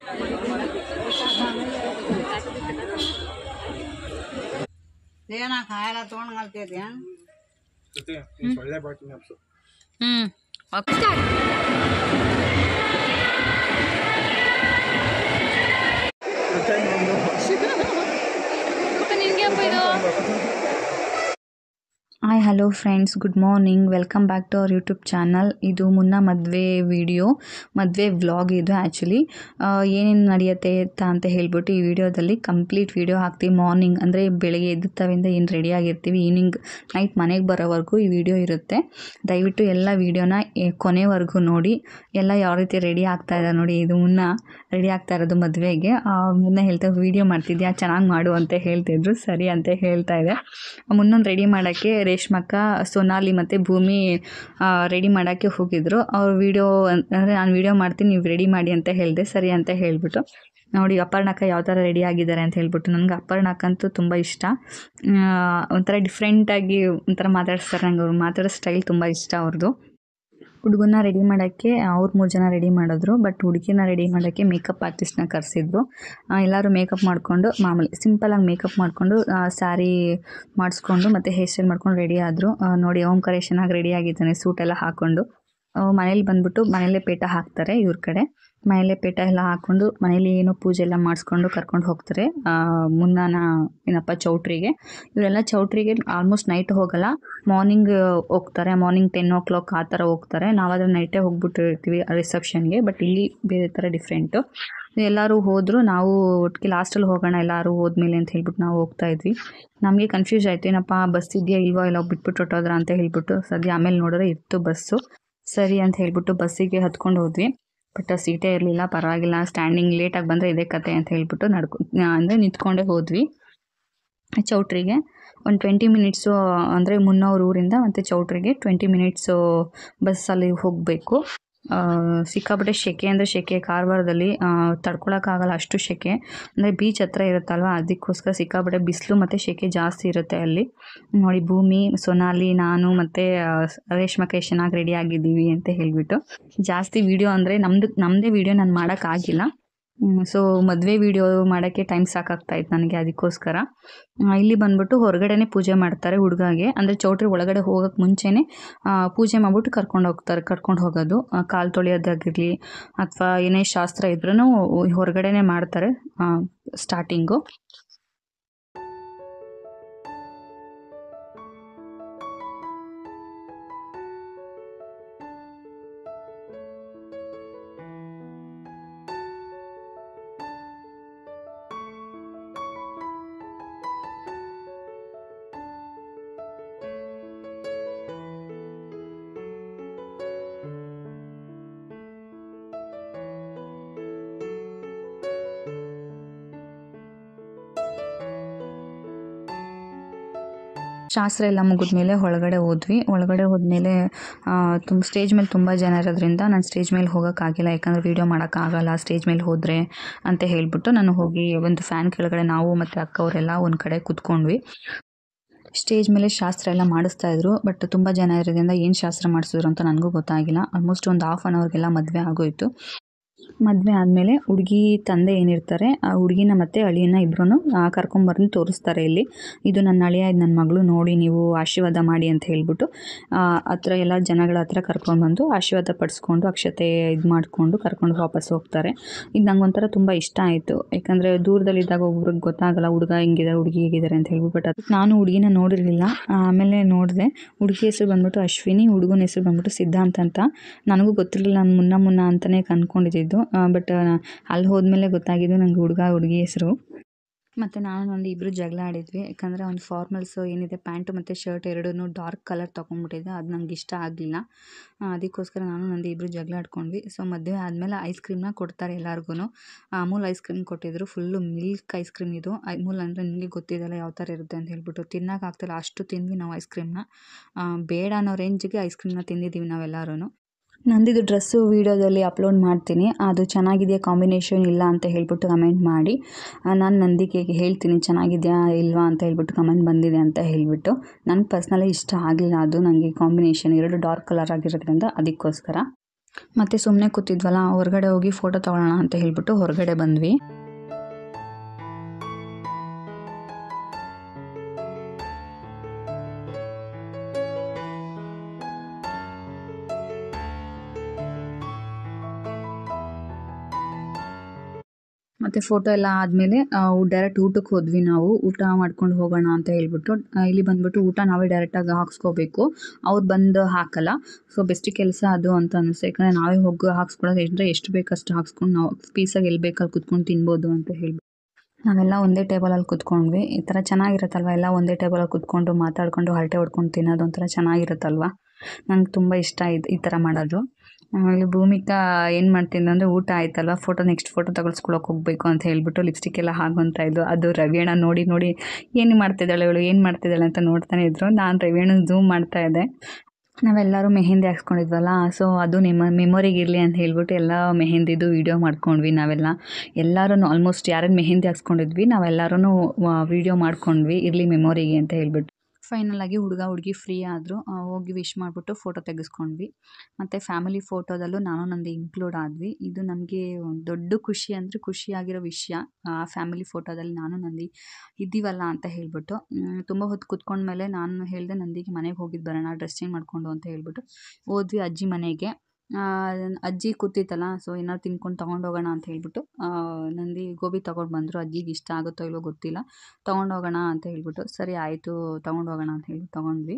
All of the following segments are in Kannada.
ಏನ ಕಾಯಲ್ಲ ತೊಗೊಂಡ್ ಕಲ್ತಿದ್ಯಾ ಜೊತೆ ಸೊಳ್ಳೆ ಬಾಟಿನ ಅಪ್ಸು ಹ್ಮ್ ನಿನ್ಗೆ ಇದು hi hello friends good morning welcome back to our YouTube channel ಇದು ಮುನ್ನ ಮದುವೆ ವಿಡಿಯೋ ಮದುವೆ ವ್ಲಾಗ್ ಇದು ಆ್ಯಕ್ಚುಲಿ ಏನೇನು ನಡೆಯುತ್ತೆ ಅಂತ ಅಂತ ಹೇಳ್ಬಿಟ್ಟು ಈ ವಿಡಿಯೋದಲ್ಲಿ ಕಂಪ್ಲೀಟ್ ವಿಡಿಯೋ ಹಾಕ್ತೀವಿ ಮಾರ್ನಿಂಗ್ ಅಂದರೆ ಬೆಳಗ್ಗೆ ಎದ್ದ ತವಿಂದ ಏನು ರೆಡಿ ಆಗಿರ್ತೀವಿ ಈವ್ನಿಂಗ್ ನೈಟ್ ಮನೆಗೆ ಬರೋವರೆಗೂ ಈ ವಿಡಿಯೋ ಇರುತ್ತೆ ದಯವಿಟ್ಟು ಎಲ್ಲ ವಿಡಿಯೋನ ಕೊನೆವರೆಗೂ ನೋಡಿ ಎಲ್ಲ ಯಾವ ರೀತಿ ರೆಡಿ ಆಗ್ತಾ ಇದೆ ನೋಡಿ ಇದು ಮುನ್ನ ರೆಡಿ ಆಗ್ತಾ ಇರೋದು ಮದುವೆಗೆ ಮುನ್ನ ಹೇಳ್ತಾ ವಿಡಿಯೋ ಮಾಡ್ತಿದ್ಯಾ ಚೆನ್ನಾಗಿ ಮಾಡು ಅಂತ ಹೇಳ್ತಿದ್ರು ಸರಿ ಅಂತ ಹೇಳ್ತಾ ಇದೆ ಮುನ್ನೊಂದು ರೆಡಿ ಮಾಡೋಕ್ಕೆ ರೇಷ್ಮಕ್ಕ ಸೊನಾಲಿ ಮತ್ತು ಭೂಮಿ ರೆಡಿ ಮಾಡೋಕ್ಕೆ ಹೋಗಿದ್ರು ಅವ್ರು ವಿಡಿಯೋ ಅಂದರೆ ನಾನು ವಿಡಿಯೋ ಮಾಡ್ತೀನಿ ನೀವು ರೆಡಿ ಮಾಡಿ ಅಂತ ಹೇಳಿದೆ ಸರಿ ಅಂತ ಹೇಳಿಬಿಟ್ಟು ನೋಡಿ ಅಪರ್ಣಕ್ಕ ಯಾವ ಥರ ರೆಡಿ ಆಗಿದ್ದಾರೆ ಅಂತ ಹೇಳ್ಬಿಟ್ಟು ನನಗೆ ಅಪರ್ಣಕ್ಕಂತೂ ತುಂಬ ಇಷ್ಟ ಆ, ಒಂಥರ ಡಿಫ್ರೆಂಟಾಗಿ ಒಂಥರ ಮಾತಾಡಿಸ್ತಾರೆ ನಂಗೆ ಅವ್ರು ಮಾತಾಡೋ ಸ್ಟೈಲ್ ತುಂಬ ಇಷ್ಟ ಅವ್ರದ್ದು ಹುಡುಗನ ರೆಡಿ ಮಾಡೋಕ್ಕೆ ಅವ್ರು ಮೂರು ಜನ ರೆಡಿ ಮಾಡಿದ್ರು ಬಟ್ ಹುಡುಗಿನ ರೆಡಿ ಮಾಡೋಕ್ಕೆ ಮೇಕಪ್ ಆರ್ಟಿಸ್ಟ್ನ ಕರೆಸಿದ್ರು ಎಲ್ಲರೂ ಮೇಕಪ್ ಮಾಡಿಕೊಂಡು ಮಾಮೂಲಿ ಸಿಂಪಲಾಗಿ ಮೇಕಪ್ ಮಾಡಿಕೊಂಡು ಸ್ಯಾರಿ ಮಾಡಿಸ್ಕೊಂಡು ಮತ್ತು ಹೇರ್ ಸ್ಟೈಲ್ ಮಾಡ್ಕೊಂಡು ರೆಡಿ ಆದರು ನೋಡಿ ಓಂಕಾರ ಎಷ್ಟು ಚೆನ್ನಾಗಿ ರೆಡಿ ಆಗಿದ್ದಾನೆ ಸೂಟ್ ಎಲ್ಲ ಹಾಕ್ಕೊಂಡು ಮನೇಲಿ ಬಂದ್ಬಿಟ್ಟು ಮನೇಲೇ ಪೇಟ ಹಾಕ್ತಾರೆ ಇವ್ರ ಕಡೆ ಮನೇಲೇ ಪೇಟ ಎಲ್ಲ ಹಾಕ್ಕೊಂಡು ಮನೇಲಿ ಏನೋ ಪೂಜೆ ಎಲ್ಲ ಮಾಡಿಸ್ಕೊಂಡು ಕರ್ಕೊಂಡು ಹೋಗ್ತಾರೆ ಆ, ಮುನ್ನಾನ ಏನಪ್ಪ ಚೌಟ್ರಿಗೆ ಇವರೆಲ್ಲ ಚೌಟ್ರಿಗೆ ಆಲ್ಮೋಸ್ಟ್ ನೈಟ್ ಹೋಗಲ್ಲ ಮಾರ್ನಿಂಗ್ ಹೋಗ್ತಾರೆ ಮಾರ್ನಿಂಗ್ ಟೆನ್ ಓ ಕ್ಲಾಕ್ ಆ ಥರ ಹೋಗ್ತಾರೆ ನಾವಾದ್ರೆ ನೈಟೇ ಹೋಗ್ಬಿಟ್ಟಿರ್ತೀವಿ ರಿಸೆಪ್ಷನ್ಗೆ ಬಟ್ ಇಲ್ಲಿ ಬೇರೆ ಥರ ಡಿಫ್ರೆಂಟು ಎಲ್ಲರೂ ಹೋದರು ನಾವು ಒಟ್ಟಿಗೆ ಲಾಸ್ಟಲ್ಲಿ ಹೋಗೋಣ ಎಲ್ಲರೂ ಹೋದ್ಮೇಲೆ ಅಂತ ಹೇಳ್ಬಿಟ್ಟು ನಾವು ಹೋಗ್ತಾ ಇದ್ವಿ ನಮಗೆ ಕನ್ಫ್ಯೂಸ್ ಆಯಿತು ಏನಪ್ಪ ಬಸ್ ಇದೆಯಾ ಇಲ್ವೋ ಇಲ್ಲ ಬಿಟ್ಬಿಟ್ಟು ಹೊಟ್ಟೋದ್ರ ಅಂತ ಹೇಳ್ಬಿಟ್ಟು ಸದ್ಯ ಆಮೇಲೆ ನೋಡಿದ್ರೆ ಇತ್ತು ಬಸ್ಸು ಸರಿ ಅಂತ ಹೇಳ್ಬಿಟ್ಟು ಬಸ್ಸಿಗೆ ಹತ್ಕೊಂಡು ಹೋದ್ವಿ ಬಟ್ ಸೀಟೇ ಇರಲಿಲ್ಲ ಪರವಾಗಿಲ್ಲ ಸ್ಟ್ಯಾಂಡಿಂಗ್ ಲೇಟಾಗಿ ಬಂದರೆ ಇದೇ ಕತೆ ಅಂತ ಹೇಳ್ಬಿಟ್ಟು ನಡ್ಕೊ ಅಂದರೆ ನಿಂತ್ಕೊಂಡೇ ಹೋದ್ವಿ ಚೌಟ್ರಿಗೆ ಒಂದು ಟ್ವೆಂಟಿ ಮಿನಿಟ್ಸು ಅಂದರೆ ಮುನ್ನೂರು ಊರಿಂದ ಮತ್ತು ಚೌಟ್ರಿಗೆ ಟ್ವೆಂಟಿ ಮಿನಿಟ್ಸು ಬಸ್ಸಲ್ಲಿ ಹೋಗಬೇಕು ಸಿಕ್ಕಾಪಟ್ಟೆ ಸೆಕೆ ಅಂದರೆ ಸೆಕೆ ಕಾರವಾರದಲ್ಲಿ ತಡ್ಕೊಳಕ್ಕಾಗಲ್ಲ ಅಷ್ಟು ಸೆಕೆ ಅಂದರೆ ಬೀಚ್ ಹತ್ರ ಇರುತ್ತಲ್ವ ಅದಕ್ಕೋಸ್ಕರ ಸಿಕ್ಕಾಪಟ್ಟೆ ಬಿಸಿಲು ಮತ್ತು ಸೆಕೆ ಜಾಸ್ತಿ ಇರುತ್ತೆ ಅಲ್ಲಿ ನೋಡಿ ಭೂಮಿ ಸೊನಾಲಿ ನಾನು ಮತ್ತು ರೇಷ್ಮಕ್ಕೆ ಎಷ್ಟು ಚೆನ್ನಾಗಿ ರೆಡಿ ಆಗಿದ್ದೀವಿ ಅಂತ ಹೇಳಿಬಿಟ್ಟು ಜಾಸ್ತಿ ವೀಡಿಯೋ ಅಂದರೆ ನಮ್ಮದು ನಮ್ಮದೇ ವೀಡಿಯೋ ನಾನು ಮಾಡೋಕ್ಕಾಗಿಲ್ಲ ಸೊ ಮದುವೆ ವೀಡಿಯೋ ಮಾಡೋಕ್ಕೆ ಟೈಮ್ ಸಾಕಾಗ್ತಾ ಇತ್ತು ನನಗೆ ಅದಕ್ಕೋಸ್ಕರ ಆ, ಇಲ್ಲಿ ಬಂದ್ಬಿಟ್ಟು ಹೊರಗಡೆನೆ ಪೂಜೆ ಮಾಡ್ತಾರೆ ಹುಡುಗಗೆ ಅಂದರೆ ಚೌಟ್ರಿ ಒಳಗಡೆ ಹೋಗೋಕ್ಕೆ ಮುಂಚೆನೇ ಆ, ಪೂಜೆ ಮಾಡ್ಬಿಟ್ಟು ಕರ್ಕೊಂಡು ಹೋಗ್ತಾರೆ ಕರ್ಕೊಂಡು ಹೋಗೋದು ಆ, ಕಾಲು ತೊಳೆಯೋದಾಗಿರಲಿ ಅಥವಾ ಏನೇ ಶಾಸ್ತ್ರ ಇದ್ರೂ ಹೊರಗಡೆನೆ ಮಾಡ್ತಾರೆ ಸ್ಟಾರ್ಟಿಂಗು ಶಾಸ್ತ್ರ ಎಲ್ಲ ಮುಗಿದ್ಮೇಲೆ ಒಳಗಡೆ ಹೋದ್ವಿ ಒಳಗಡೆ ಹೋದ್ಮೇಲೆ ತುಂಬ ಸ್ಟೇಜ್ ಮೇಲೆ ತುಂಬ ಜನ ಇರೋದ್ರಿಂದ ನಾನು ಸ್ಟೇಜ್ ಮೇಲೆ ಹೋಗೋಕ್ಕಾಗಿಲ್ಲ ಯಾಕಂದರೆ ವೀಡಿಯೋ ಮಾಡೋಕ್ಕಾಗಲ್ಲ ಸ್ಟೇಜ್ ಮೇಲೆ ಹೋದರೆ ಅಂತ ಹೇಳ್ಬಿಟ್ಟು ನಾನು ಹೋಗಿ ಒಂದು ಫ್ಯಾನ್ ಕೆಳಗಡೆ ನಾವು ಮತ್ತು ಅಕ್ಕವರೆಲ್ಲ ಒಂದು ಕಡೆ ಕೂತ್ಕೊಂಡ್ವಿ ಸ್ಟೇಜ್ ಮೇಲೆ ಶಾಸ್ತ್ರ ಎಲ್ಲ ಮಾಡಿಸ್ತಾ ಇದ್ರು ಬಟ್ ತುಂಬ ಜನ ಇರೋದ್ರಿಂದ ಏನು ಶಾಸ್ತ್ರ ಮಾಡಿಸಿದ್ರು ಅಂತ ನನಗೂ ಗೊತ್ತಾಗಿಲ್ಲ ಆಲ್ಮೋಸ್ಟ್ ಒಂದು ಹಾಫ್ ಆನ್ ಅವರ್ಗೆಲ್ಲ ಮದುವೆ ಆಗೋಯಿತು ಮದುವೆ ಆದಮೇಲೆ ಹುಡುಗಿ ತಂದೆ ಏನಿರ್ತಾರೆ ಆ ಹುಡುಗಿನ ಮತ್ತು ಅಳಿಯನ್ನ ಇಬ್ಬರೂ ಕರ್ಕೊಂಬರ್ದು ತೋರಿಸ್ತಾರೆ ಇಲ್ಲಿ ಇದು ನನ್ನ ಅಳಿಯ ಇದು ನನ್ನ ಮಗಳು ನೋಡಿ ನೀವು ಆಶೀರ್ವಾದ ಮಾಡಿ ಅಂತ ಹೇಳ್ಬಿಟ್ಟು ಆ, ಹತ್ರ ಎಲ್ಲ ಜನಗಳ ಹತ್ರ ಕರ್ಕೊಂಡ್ಬಂದು ಆಶೀರ್ವಾದ ಪಡಿಸ್ಕೊಂಡು ಅಕ್ಷತೆ ಇದು ಮಾಡಿಕೊಂಡು ಕರ್ಕೊಂಡು ವಾಪಸ್ ಹೋಗ್ತಾರೆ ಇದು ನಂಗೆ ಒಂಥರ ತುಂಬ ಇಷ್ಟ ಆಯಿತು ಯಾಕಂದರೆ ದೂರದಲ್ಲಿದ್ದಾಗ ಒಬ್ರಿಗೆ ಗೊತ್ತಾಗಲ್ಲ ಹುಡುಗ ಹಿಂಗಿದ್ದಾರೆ ಹುಡುಗಿ ಹೇಗಿದ್ದಾರೆ ಅಂತ ಹೇಳ್ಬಿಟ್ಟು ಬಟ್ ಅದಕ್ಕೆ ನಾನು ಹುಡುಗಿನ ನೋಡಿರಲಿಲ್ಲ ಆಮೇಲೆ ನೋಡಿದೆ ಹುಡುಗಿ ಹೆಸರು ಬಂದ್ಬಿಟ್ಟು ಅಶ್ವಿನಿ ಹುಡುಗನ ಹೆಸರು ಬಂದ್ಬಿಟ್ಟು ಸಿದ್ಧಾಂತ್ ಅಂತ ನನಗೂ ಗೊತ್ತಿರಲಿಲ್ಲ ನಾನು ಮುನ್ನ ಮುನ್ನ ಅಂತಲೇ ಕನ್ಕೊಂಡಿದ್ದು ಬಟ್ ಅಲ್ಲಿ ಹೋದ್ಮೇಲೆ ಗೊತ್ತಾಗಿದ್ದು ನನಗೆ ಹುಡುಗ ಹುಡುಗಿ ಹೆಸರು ಮತ್ತು ನಾನು ಒಂದು ಇಬ್ಬರು ಜಗಳ ಆಡಿದ್ವಿ ಯಾಕಂದರೆ ಒಂದು ಫಾರ್ಮಲ್ಸ್ ಏನಿದೆ ಪ್ಯಾಂಟು ಮತ್ತು ಶರ್ಟ್ ಎರಡೂ ಡಾರ್ಕ್ ಕಲರ್ ತೊಗೊಂಡ್ಬಿಟ್ಟಿದ್ದೆ ಅದು ನಂಗೆ ಇಷ್ಟ ಆಗಲಿಲ್ಲ ಅದಕ್ಕೋಸ್ಕರ ನಾನು ನಂದು ಇಬ್ಬರು ಜಗಳ ಆಡ್ಕೊಂಡ್ವಿ ಸೊ ಮದುವೆ ಆದಮೇಲೆ ಐಸ್ ಕ್ರೀಮ್ನ ಕೊಡ್ತಾರೆ ಎಲ್ಲರಿಗೂ ಅಮೂಲ್ ಐಸ್ ಕ್ರೀಮ್ ಕೊಟ್ಟಿದ್ರು ಫುಲ್ಲು ಮಿಲ್ಕ್ ಐಸ್ ಕ್ರೀಮ್ ಇದು ಅಮೂಲ್ ಅಂದರೆ ನಿಮಗೆ ಗೊತ್ತಿದೆಯಲ್ಲ ಯಾವ ಥರ ಇರುತ್ತೆ ಅಂತ ಹೇಳ್ಬಿಟ್ಟು ತಿನ್ನೋಕ್ಕಾಗ್ತಿಲ್ಲ ಅಷ್ಟು ತಿಂದ್ವಿ ನಾವು ಐಸ್ ಕ್ರೀಮ್ನ ಬೇಡ ಅನ್ನೋ ರೇಂಜಿಗೆ ಐಸ್ ಕ್ರೀಮ್ನ ತಿಂದಿದ್ದೀವಿ ನಾವೆಲ್ಲರೂ ನಂದಿದು ಡ್ರೆಸ್ಸು ವೀಡಿಯೋದಲ್ಲಿ ಅಪ್ಲೋಡ್ ಮಾಡ್ತೀನಿ ಅದು ಚೆನ್ನಾಗಿದೆಯಾ ಕಾಂಬಿನೇಷನ್ ಇಲ್ಲ ಅಂತ ಹೇಳ್ಬಿಟ್ಟು ಕಮೆಂಟ್ ಮಾಡಿ ನಾನು ನಂದಿಗೆ ಹೇಳ್ತೀನಿ ಚೆನ್ನಾಗಿದೆಯಾ ಇಲ್ವಾ ಅಂತ ಹೇಳ್ಬಿಟ್ಟು ಕಮೆಂಟ್ ಬಂದಿದೆ ಅಂತ ಹೇಳಿಬಿಟ್ಟು ನನಗೆ ಪರ್ಸ್ನಲಿ ಇಷ್ಟ ಆಗಲಿಲ್ಲ ಅದು ನನಗೆ ಕಾಂಬಿನೇಷನ್ ಎರಡು ಡಾರ್ಕ್ ಕಲರ್ ಆಗಿರೋದ್ರಿಂದ ಅದಕ್ಕೋಸ್ಕರ ಮತ್ತು ಸುಮ್ಮನೆ ಕೂತಿದ್ವಲ್ಲ ಹೊರಗಡೆ ಹೋಗಿ ಫೋಟೋ ತೊಗೊಳ್ಳೋಣ ಅಂತ ಹೇಳ್ಬಿಟ್ಟು ಹೊರಗಡೆ ಬಂದ್ವಿ ಮತ್ತು ಫೋಟೋ ಎಲ್ಲ ಆದಮೇಲೆ ಡೈರೆಕ್ಟ್ ಊಟಕ್ಕೆ ಹೋದ್ವಿ ನಾವು ಊಟ ಮಾಡ್ಕೊಂಡು ಹೋಗೋಣ ಅಂತ ಹೇಳ್ಬಿಟ್ಟು ಆ, ಇಲ್ಲಿ ಬಂದ್ಬಿಟ್ಟು ಊಟ ನಾವೇ ಡೈರೆಕ್ಟಾಗಿ ಹಾಕ್ಸ್ಕೋಬೇಕು ಅವ್ರು ಬಂದು ಹಾಕಲ್ಲ ಸೊ ಬೆಸ್ಟ್ ಕೆಲಸ ಅದು ಅಂತ ಅನಿಸ್ತು ಯಾಕಂದರೆ ನಾವೇ ಹೋಗಿ ಹಾಕ್ಸ್ಕೊಳ್ಳೋದು ಅಂದರೆ ಎಷ್ಟು ಬೇಕಷ್ಟು ಹಾಕ್ಸ್ಕೊಂಡು ನಾವು ಪೀಸಾಗಿ ಎಲ್ಲಿ ಬೇಕಲ್ಲಿ ಕುತ್ಕೊಂಡು ತಿನ್ಬೋದು ಅಂತ ಹೇಳ್ಬಿಟ್ಟು ನಾವೆಲ್ಲ ಒಂದೇ ಟೇಬಲಲ್ಲಿ ಕುತ್ಕೊಂಡ್ವಿ ಈ ಥರ ಚೆನ್ನಾಗಿರುತ್ತಲ್ವ ಎಲ್ಲ ಒಂದೇ ಟೇಬಲಲ್ಲಿ ಕುತ್ಕೊಂಡು ಮಾತಾಡ್ಕೊಂಡು ಹರಟೆ ಹೊಡ್ಕೊಂಡು ತಿನ್ನೋದು ಒಂಥರ ಚೆನ್ನಾಗಿರುತ್ತಲ್ವ ನಂಗೆ ತುಂಬ ಇಷ್ಟ ಇದು ಈ ಥರ ಮಾಡೋದು ಆಮೇಲೆ ಭೂಮಿಕಾ ಏನು ಮಾಡ್ತಿದ್ಲು ಅಂದರೆ ಊಟ ಆಯ್ತಲ್ವ ಫೋಟೋ ನೆಕ್ಸ್ಟ್ ಫೋಟೋ ತಗೊಳ್ಸ್ಕೊಳಕ್ಕೆ ಹೋಗಬೇಕು ಅಂತ ಹೇಳ್ಬಿಟ್ಟು ಲಿಪ್ಸ್ಟಿಕ್ ಎಲ್ಲ ಹಾಕೊಂತ ಇದ್ಲು ಅದು ರವಿಯಣ್ಣ ನೋಡಿ ನೋಡಿ ಏನು ಮಾಡ್ತಿದ್ದಾಳೆ ಇವಳು ಏನು ಮಾಡ್ತಿದ್ದಾಳೆ ಅಂತ ನೋಡ್ತಾನೆ ಇದ್ರು ನಾನು ರವಿಯಣ್ಣ ಝೂಮ್ ಮಾಡ್ತಾ ಇದ್ದೆ ನಾವೆಲ್ಲರೂ ಮೆಹಂದಿ ಹಾಕ್ಸ್ಕೊಂಡಿದ್ವಲ್ಲ ಸೊ ಅದು ನಿಮ್ಮ ಮೆಮೊರಿಗೆ ಇರಲಿ ಅಂತ ಹೇಳ್ಬಿಟ್ಟು ಎಲ್ಲ ಮೆಹಂದಿದು ವೀಡಿಯೋ ಮಾಡ್ಕೊಂಡ್ವಿ ನಾವೆಲ್ಲ ಎಲ್ಲರೂ ಆಲ್ಮೋಸ್ಟ್ ಯಾರ್ಯಾರು ಮೆಹಂದಿ ಹಾಕ್ಸ್ಕೊಂಡಿದ್ವಿ ನಾವೆಲ್ಲರೂ ವೀಡಿಯೋ ಮಾಡ್ಕೊಂಡ್ವಿ ಇರಲಿ ಮೆಮೊರಿಗೆ ಅಂತ ಹೇಳ್ಬಿಟ್ಟು ಫೈನಲ್ ಆಗಿ ಹುಡುಗ ಹುಡುಗಿ ಫ್ರೀ ಆದರು ಹೋಗಿ ವಿಶ್ ಮಾಡಿಬಿಟ್ಟು ಫೋಟೋ ತೆಗೆಸ್ಕೊಂಡ್ವಿ ಮತ್ತು ಫ್ಯಾಮಿಲಿ ಫೋಟೋದಲ್ಲೂ ನಾನು ನಂದು ಇನ್ಕ್ಲೂಡ್ ಆದ್ವಿ ಇದು ನಮಗೆ ಒಂದು ದೊಡ್ಡ ಖುಷಿ ಅಂದರೆ ಖುಷಿಯಾಗಿರೋ ವಿಷಯ ಆ ಫ್ಯಾಮಿಲಿ ಫೋಟೋದಲ್ಲಿ ನಾನು ನಂದಿ ಇದ್ದೀವಲ್ಲ ಅಂತ ಹೇಳ್ಬಿಟ್ಟು ತುಂಬ ಹೊತ್ತು ಕುತ್ಕೊಂಡ್ಮೇಲೆ ನಾನು ಹೇಳಿದೆ ನಂದಿಗೆ ಮನೆಗೆ ಹೋಗಿದ್ದು ಬರೋಣ ಡ್ರೆಸ್ ಚೇಂಜ್ ಮಾಡಿಕೊಂಡು ಅಂತ ಹೇಳ್ಬಿಟ್ಟು ಹೋದ್ವಿ ಅಜ್ಜಿ ಮನೆಗೆ ಆ, ಅಜ್ಜಿ ಕೂತಿತ್ತಲ್ಲ ಸೊ ಏನಾದ್ರು ತಿನ್ಕೊಂಡು ತೊಗೊಂಡು ಹೋಗೋಣ ಅಂತ ಹೇಳ್ಬಿಟ್ಟು ಆ, ನಂದಿ ಗೋಬಿ ತೊಗೊಂಡು ಬಂದರು ಅಜ್ಜಿಗೆ ಇಷ್ಟ ಆಗುತ್ತೋ ಇಲ್ವೋ ಗೊತ್ತಿಲ್ಲ ತೊಗೊಂಡು ಹೋಗೋಣ ಅಂತ ಹೇಳ್ಬಿಟ್ಟು ಸರಿ ಆಯಿತು ತೊಗೊಂಡು ಹೋಗೋಣ ಅಂತ ಹೇಳಿ ತೊಗೊಂಡ್ವಿ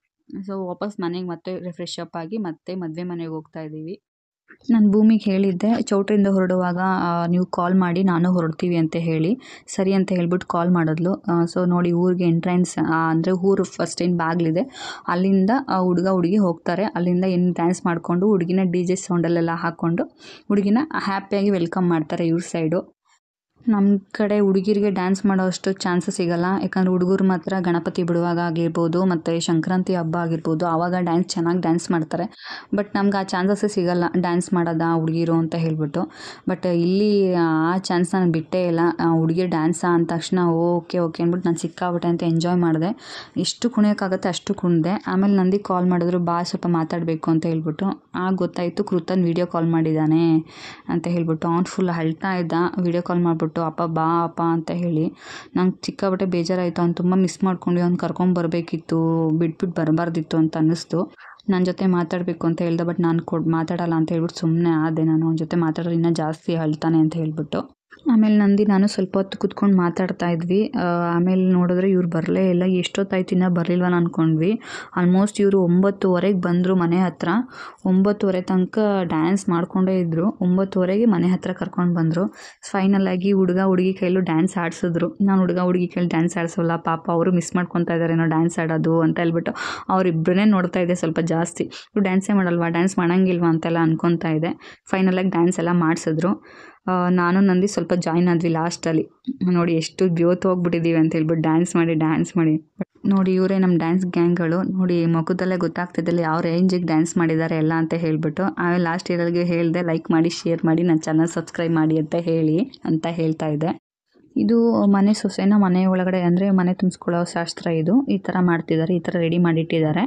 ಸೊ ವಾಪಸ್ ಮನೆಗೆ ಮತ್ತೆ ರಿಫ್ರೆಶ್ ಅಪ್ ಆಗಿ ಮತ್ತೆ ಮದುವೆ ಮನೆಗೆ ಹೋಗ್ತಾ ಇದ್ದೀವಿ ನಾನು ಭೂಮಿಗೆ ಹೇಳಿದ್ದೆ ಚೌಟ್ರಿಂದ ಹೊರಡುವಾಗ ಆ, ನೀವು ಕಾಲ್ ಮಾಡಿ ನಾನು ಹೊರಡ್ತೀವಿ ಅಂತ ಹೇಳಿ ಸರಿ ಅಂತ ಹೇಳ್ಬಿಟ್ಟು ಕಾಲ್ ಮಾಡಿದ್ಲು ಸೊ ನೋಡಿ ಊರಿಗೆ ಎಂಟ್ರೆನ್ಸ್ ಅಂದರೆ ಊರು ಫಸ್ಟ್ ಏನು ಬಾಗಿಲಿದೆ ಅಲ್ಲಿಂದ ಆ ಹುಡುಗ ಹುಡುಗಿ ಹೋಗ್ತಾರೆ ಅಲ್ಲಿಂದ ಏನು ಡ್ಯಾನ್ಸ್ ಮಾಡಿಕೊಂಡು ಹುಡುಗಿನ ಡಿ ಜೆ ಸೌಂಡಲ್ಲೆಲ್ಲ ಹಾಕ್ಕೊಂಡು ಹುಡುಗಿನ ಹ್ಯಾಪಿಯಾಗಿ ವೆಲ್ಕಮ್ ಮಾಡ್ತಾರೆ ಇವ್ರ ಸೈಡು ನಮ್ಮ ಕಡೆ ಹುಡುಗಿರಿಗೆ ಡ್ಯಾನ್ಸ್ ಮಾಡೋ ಅಷ್ಟು ಚಾನ್ಸಸ್ ಸಿಗಲ್ಲ ಯಾಕಂದ್ರೆ ಹುಡುಗರು ಮಾತ್ರ ಗಣಪತಿ ಬಿಡುವಾಗ ಆಗಿರ್ಬೋದು ಮತ್ತು ಸಂಕ್ರಾಂತಿ ಹಬ್ಬ ಆಗಿರ್ಬೋದು ಆವಾಗ ಡ್ಯಾನ್ಸ್ ಚೆನ್ನಾಗಿ ಡ್ಯಾನ್ಸ್ ಮಾಡ್ತಾರೆ ಬಟ್ ನಮ್ಗೆ ಆ ಚಾನ್ಸಸ್ಸೇ ಸಿಗಲ್ಲ ಡ್ಯಾನ್ಸ್ ಮಾಡೋದಾ ಹುಡುಗಿರು ಅಂತ ಹೇಳ್ಬಿಟ್ಟು ಬಟ್ ಇಲ್ಲಿ ಆ ಚಾನ್ಸ್ ನಾನು ಬಿಟ್ಟೇ ಇಲ್ಲ ಹುಡುಗಿರು ಡ್ಯಾನ್ಸಾ ಅಂದ ತಕ್ಷಣ ಓಕೆ ಓಕೆ ಅಂದ್ಬಿಟ್ಟು ನಾನು ಸಿಕ್ಕಾಬಿಟ್ಟೆ ಅಂತ ಎಂಜಾಯ್ ಮಾಡಿದೆ ಎಷ್ಟು ಕುಣಿಯೋಕ್ಕಾಗತ್ತೆ ಅಷ್ಟು ಕುಣಿದೆ ಆಮೇಲೆ ನಂದಿ ಕಾಲ್ ಮಾಡಿದ್ರು ಬಾ ಸ್ವಲ್ಪ ಮಾತಾಡಬೇಕು ಅಂತ ಹೇಳ್ಬಿಟ್ಟು ಆಗ ಗೊತ್ತಾಯಿತು ಕೃತನ್ ವೀಡಿಯೋ ಕಾಲ್ ಮಾಡಿದ್ದಾನೆ ಅಂತ ಹೇಳ್ಬಿಟ್ಟು ಅವ್ನು ಫುಲ್ ಅಳ್ತಾ ಇದ್ದ ವೀಡಿಯೋ ಕಾಲ್ ಮಾಡಿಬಿಟ್ಟು ಅಪ್ಪ ಬಾ ಅಪ್ಪ ಅಂತ ಹೇಳಿ ನಂಗೆ ಸಿಕ್ಕಾಬಟ್ಟೆ ಬೇಜಾರಾಯಿತು ಅವ್ನು ತುಂಬ ಮಿಸ್ ಮಾಡ್ಕೊಂಡು ಅವ್ನು ಕರ್ಕೊಂಬರ್ಬೇಕಿತ್ತು ಬಿಟ್ಬಿಟ್ಟು ಬರಬಾರ್ದಿತ್ತು ಅಂತ ಅನ್ನಿಸ್ತು ನನ್ನ ಜೊತೆ ಮಾತಾಡಬೇಕು ಅಂತ ಹೇಳ್ದೆ ಬಟ್ ನಾನು ಕೊಡ್ ಮಾತಾಡಲ್ಲ ಅಂತ ಹೇಳ್ಬಿಟ್ಟು ಸುಮ್ಮನೆ ಆದೆ ನಾನು ಅವನ ಜೊತೆ ಮಾತಾಡೋರು ಇನ್ನೂ ಜಾಸ್ತಿ ಅಳ್ತಾನೆ ಅಂತ ಹೇಳ್ಬಿಟ್ಟು ಆಮೇಲೆ ನಂದಿ ನಾನು ಸ್ವಲ್ಪ ಹೊತ್ತು ಕುತ್ಕೊಂಡು ಮಾತಾಡ್ತಾ ಇದ್ವಿ ಆ, ಆಮೇಲೆ ನೋಡಿದ್ರೆ ಇವ್ರು ಬರಲೇ ಇಲ್ಲ ಎಷ್ಟೊತ್ತಾಯ್ತು ಇನ್ನೂ ಬರಲಿಲ್ವಲ್ಲ ಅಂದ್ಕೊಂಡ್ವಿ ಆಲ್ಮೋಸ್ಟ್ ಇವರು ಒಂಬತ್ತುವರೆಗೆ ಬಂದರು ಮನೆ ಹತ್ರ ಒಂಬತ್ತುವರೆ ತನಕ ಡ್ಯಾನ್ಸ್ ಮಾಡ್ಕೊಂಡೇ ಇದ್ದರು ಒಂಬತ್ತುವರೆಗೆ ಮನೆ ಹತ್ರ ಕರ್ಕೊಂಡು ಬಂದರು ಫೈನಲ್ ಆಗಿ ಹುಡುಗ ಹುಡುಗಿ ಕೈಲೂ ಡ್ಯಾನ್ಸ್ ಆಡಿಸಿದ್ರು ನಾನು ಹುಡುಗ ಹುಡುಗಿ ಕೈಲಿ ಡ್ಯಾನ್ಸ್ ಆಡಿಸೋಲ್ಲ ಪಾಪ ಅವರು ಮಿಸ್ ಮಾಡ್ಕೊತಾ ಇದ್ದಾರೇನೋ ಡ್ಯಾನ್ಸ್ ಆಡೋದು ಅಂತ ಹೇಳ್ಬಿಟ್ಟು ಅವರಿಬ್ಬರನ್ನೇ ನೋಡ್ತಾ ಇದ್ದೆ ಸ್ವಲ್ಪ ಜಾಸ್ತಿ ಇವ್ರು ಡ್ಯಾನ್ಸೇ ಮಾಡಲ್ವಾ ಡ್ಯಾನ್ಸ್ ಮಾಡಂಗಿಲ್ವಾ ಅಂತೆಲ್ಲ ಅನ್ಕೊತಾ ಇದ್ದೆ ಫೈನಲಾಗಿ ಡ್ಯಾನ್ಸ್ ಎಲ್ಲ ಮಾಡಿಸಿದ್ರು ಆ, ನಾನು ನಂದಿ ಸ್ವಲ್ಪ ಜಾಯ್ನ್ ಆದ್ವಿ ಲಾಸ್ಟಲ್ಲಿ ನೋಡಿ ಎಷ್ಟು ಬ್ಯೋತ್ ಹೋಗ್ಬಿಟ್ಟಿದ್ದೀವಿ ಅಂತ ಹೇಳ್ಬಿಟ್ಟು ಡ್ಯಾನ್ಸ್ ಮಾಡಿ ಡ್ಯಾನ್ಸ್ ಮಾಡಿ ನೋಡಿ ಇವರೇ ನಮ್ಮ ಡ್ಯಾನ್ಸ್ ಗ್ಯಾಂಗ್ಗಳು ನೋಡಿ ಮುಖದಲ್ಲೇ ಗೊತ್ತಾಗ್ತಿದ್ದಿಲ್ಲ ಯಾವ ರೇಂಜಿಗೆ ಡ್ಯಾನ್ಸ್ ಮಾಡಿದ್ದಾರೆ ಎಲ್ಲ ಅಂತ ಹೇಳ್ಬಿಟ್ಟು ಆಮೇಲೆ ಲಾಸ್ಟ್ ಇಯರ್ಗೆ ಹೇಳಿದೆ ಲೈಕ್ ಮಾಡಿ ಶೇರ್ ಮಾಡಿ ನನ್ನ ಚಾನಲ್ ಸಬ್ಸ್ಕ್ರೈಬ್ ಮಾಡಿ ಅಂತ ಹೇಳಿ ಅಂತ ಹೇಳ್ತಾ ಇದ್ದೆ ಇದು ಮನೆ ಸೊಸೆನ ಮನೆ ಒಳಗಡೆ ಅಂದರೆ ಮನೆ ತುಂಬಿಸ್ಕೊಳ್ಳೋ ಶಾಸ್ತ್ರ ಇದು ಈ ಥರ ಮಾಡ್ತಿದ್ದಾರೆ ಈ ಥರ ರೆಡಿ ಮಾಡಿಟ್ಟಿದ್ದಾರೆ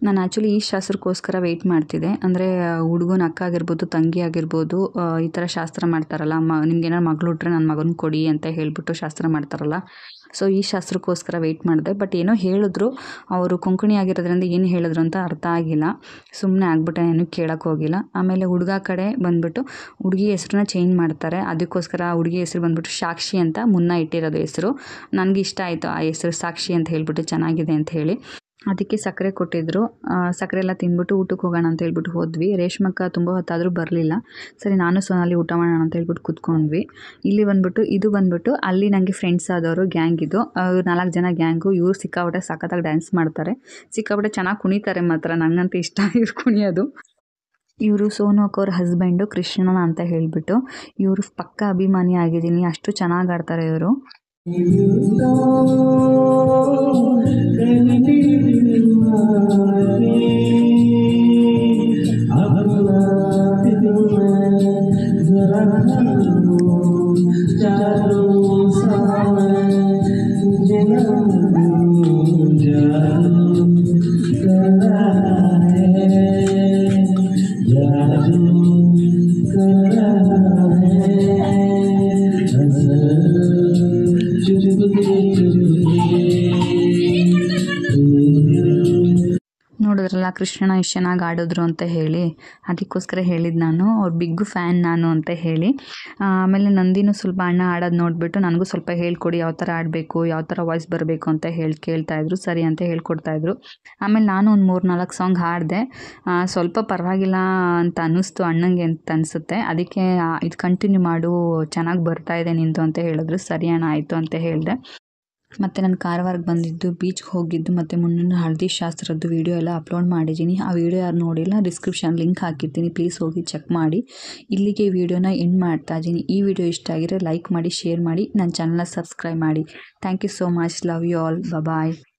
ನಾನು ಆ್ಯಕ್ಚುಲಿ ಈ ಶಾಸ್ತ್ರಕ್ಕೋಸ್ಕರ ವೆಯ್ಟ್ ಮಾಡ್ತಿದ್ದೆ ಅಂದರೆ ಹುಡುಗನ ಅಕ್ಕ ಆಗಿರ್ಬೋದು ತಂಗಿ ಆಗಿರ್ಬೋದು ಆ, ಈ ಥರ ಶಾಸ್ತ್ರ ಮಾಡ್ತಾರಲ್ಲ ಮ ನಿಮ್ಗೇನಾರು ಮಗಳು ಹುಟ್ರೆ ನನ್ನ ಮಗನ ಕೊಡಿ ಅಂತ ಹೇಳ್ಬಿಟ್ಟು ಶಾಸ್ತ್ರ ಮಾಡ್ತಾರಲ್ಲ ಸೊ ಈ ಶಾಸ್ತ್ರಕ್ಕೋಸ್ಕರ ವೆಯ್ಟ್ ಮಾಡಿದೆ ಬಟ್ ಏನೋ ಹೇಳಿದ್ರು ಅವರು ಕೊಂಕಣಿ ಆಗಿರೋದ್ರಿಂದ ಏನು ಹೇಳಿದ್ರು ಅಂತ ಅರ್ಥ ಆಗಿಲ್ಲ ಸುಮ್ಮನೆ ಆಗ್ಬಿಟ್ಟೆ ಏನು ಕೇಳೋಕ್ಕೆ ಹೋಗಿಲ್ಲ ಆಮೇಲೆ ಹುಡುಗ ಕಡೆ ಬಂದ್ಬಿಟ್ಟು ಹುಡುಗಿ ಹೆಸ್ರನ್ನ ಚೇಂಜ್ ಮಾಡ್ತಾರೆ ಅದಕ್ಕೋಸ್ಕರ ಹುಡುಗಿ ಹೆಸರು ಬಂದ್ಬಿಟ್ಟು ಸಾಕ್ಷಿ ಅಂತ ಮುನ್ನ ಇಟ್ಟಿರೋದು ಹೆಸರು ನನಗೆ ಇಷ್ಟ ಆಯಿತು ಆ ಹೆಸರು ಸಾಕ್ಷಿ ಅಂತ ಹೇಳ್ಬಿಟ್ಟು ಚೆನ್ನಾಗಿದೆ ಅಂತ ಹೇಳಿ ಅದಕ್ಕೆ ಸಕ್ಕರೆ ಕೊಟ್ಟಿದ್ದರು ಆ, ಸಕ್ಕರೆ ಎಲ್ಲ ತಿಂದ್ಬಿಟ್ಟು ಊಟಕ್ಕೆ ಹೋಗೋಣ ಅಂತ ಹೇಳ್ಬಿಟ್ಟು ಹೋದ್ವಿ ರೇಷ್ಮಕ್ಕ ತುಂಬ ಹೊತ್ತಾದರೂ ಬರಲಿಲ್ಲ ಸರಿ ನಾನು ಸೋನಾಲಿ ಊಟ ಮಾಡೋಣ ಅಂತ ಹೇಳ್ಬಿಟ್ಟು ಕೂತ್ಕೊಂಡ್ವಿ ಇಲ್ಲಿ ಬಂದ್ಬಿಟ್ಟು ಇದು ಬಂದ್ಬಿಟ್ಟು ಅಲ್ಲಿ ನನಗೆ ಫ್ರೆಂಡ್ಸ್ ಆದವರು ಗ್ಯಾಂಗ್ ಇದು ಅವ್ರು ನಾಲ್ಕು ಜನ ಗ್ಯಾಂಗು ಇವ್ರು ಸಿಕ್ಕಾಪಟ್ಟೆ ಸಖತ್ತಾಗಿ ಡ್ಯಾನ್ಸ್ ಮಾಡ್ತಾರೆ ಸಿಕ್ಕಾಪಟ್ಟೆ ಚೆನ್ನಾಗಿ ಕುಣಿತಾರೆ ಮಾತ್ರ ನನಗಂತೂ ಇಷ್ಟ ಇವ್ರು ಕುಣಿಯೋದು ಇವರು ಸೋನು ಅವ್ರ ಹಸ್ಬೆಂಡು ಕೃಷ್ಣನ ಅಂತ ಹೇಳಿಬಿಟ್ಟು ಇವರು ಪಕ್ಕ ಅಭಿಮಾನಿ ಆಗಿದ್ದೀನಿ ಅಷ್ಟು ಚೆನ್ನಾಗಿ ಆಡ್ತಾರೆ ಇವರು ನೋಡಿದ್ರಲ್ಲ ಕೃಷ್ಣನ ಎಷ್ಟು ಚೆನ್ನಾಗಿ ಆಡಿದ್ರು ಅಂತ ಹೇಳಿ ಅದಕ್ಕೋಸ್ಕರ ಹೇಳಿದ್ದು ನಾನು ಅವ್ರ ಬಿಗ್ಗು ಫ್ಯಾನ್ ನಾನು ಅಂತ ಹೇಳಿ ಆ, ಆಮೇಲೆ ನಂದಿನೂ ಸ್ವಲ್ಪ ಅಣ್ಣ ಆಡೋದು ನೋಡಿಬಿಟ್ಟು ನನಗೂ ಸ್ವಲ್ಪ ಹೇಳ್ಕೊಡಿ ಯಾವ ಥರ ಆಡಬೇಕು ಯಾವ ಥರ ವಾಯ್ಸ್ ಬರಬೇಕು ಅಂತ ಹೇಳಿ ಕೇಳ್ತಾಯಿದ್ರು ಸರಿ ಅಂತ ಹೇಳ್ಕೊಡ್ತಾಯಿದ್ರು ಆಮೇಲೆ ನಾನು ಒಂದು ಮೂರು ನಾಲ್ಕು ಸಾಂಗ್ ಹಾಡಿದೆ ಸ್ವಲ್ಪ ಪರವಾಗಿಲ್ಲ ಅಂತ ಅನ್ನಿಸ್ತು ಅಣ್ಣಂಗೆ ಅಂತ ಅನಿಸುತ್ತೆ ಅದಕ್ಕೆ ಆ, ಇದು ಕಂಟಿನ್ಯೂ ಮಾಡು ಚೆನ್ನಾಗಿ ಬರ್ತಾ ಇದೆ ನಿಂದು ಅಂತ ಹೇಳಿದ್ರು ಸರಿ ಅಣ್ಣ ಆಯಿತು ಅಂತ ಹೇಳಿದೆ ಮತ್ತು ನಾನು ಕಾರವಾರಕ್ಕೆ ಬಂದಿದ್ದು ಬೀಚ್ಗೆ ಹೋಗಿದ್ದು ಮತ್ತು ಮುನ್ನ ಹಳದಿ ಶಾಸ್ತ್ರದ್ದು ವೀಡಿಯೋ ಎಲ್ಲ ಅಪ್ಲೋಡ್ ಮಾಡಿದ್ದೀನಿ ಆ ವಿಡಿಯೋ ಯಾರು ನೋಡಿಲ್ಲ ಡಿಸ್ಕ್ರಿಪ್ಷನ್ ಲಿಂಕ್ ಹಾಕಿರ್ತೀನಿ ಪ್ಲೀಸ್ ಹೋಗಿ ಚೆಕ್ ಮಾಡಿ ಇಲ್ಲಿಗೆ ಈ ವಿಡಿಯೋನ ಎಂಡ್ ಮಾಡ್ತಾ ಇದ್ದೀನಿ ಈ ವಿಡಿಯೋ ಇಷ್ಟ ಆಗಿದ್ರೆ ಲೈಕ್ ಮಾಡಿ ಶೇರ್ ಮಾಡಿ ನನ್ನ ಚಾನಲ್ನ ಸಬ್ಸ್ಕ್ರೈಬ್ ಮಾಡಿ thank you so much love you all bye